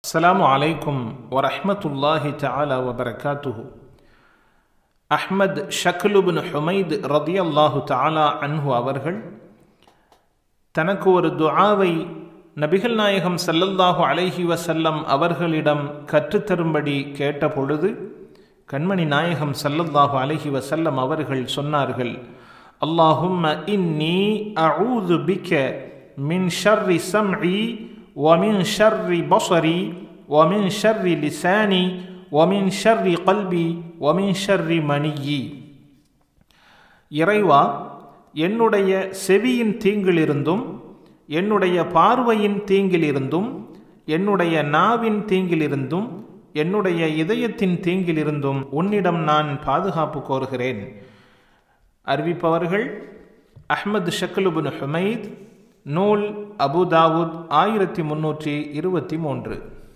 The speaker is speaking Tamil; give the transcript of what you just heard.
அஸ்ஸலாமு அலைக்கும் வரஹ்மத்துல்லாஹி தஆலா வபரகாத்துஹு அஹ்மத் ஷக்லுபின் ஹுமைத் ரதியல்லாஹு தஆலா அன்ஹு அவர்கள் தனக்கு ஒரு துஆவை நபிகள் நாயகம் ஸல்லல்லாஹு அலைஹி வஸல்லம் அவர்களிடம் கற்றுத்தரும்படி கேட்ட பொழுது கண்மணி நாயகம் ஸல்லல்லாஹு அலைஹி வஸல்லம் அவர்கள் சொன்னார்கள் அல்லாஹும்ம இன்னி அஊது பிக்க மின் ஷர்ரி சம்இ ومن شر بصري ومن شر لساني ومن شر قلبي ومن شر منيي இறைவா என்னுடைய செவியின் தீங்கிலிருந்தும் என்னுடைய பார்வையின் தீங்கிலிருந்தும் என்னுடைய நாவின் தீங்கிலிருந்தும் என்னுடைய இதயத்தின் தீங்கிலிருந்தும் உன்னிடம் நான் பாதுகாப்பு கோருகிறேன் அறிவிப்பவர்கள் அஹ்மது ஷக்லுபின் ஹுமைத் நூல் அபுதாவுத் ஆயிரத்தி முன்னூற்றி இருபத்தி மூன்று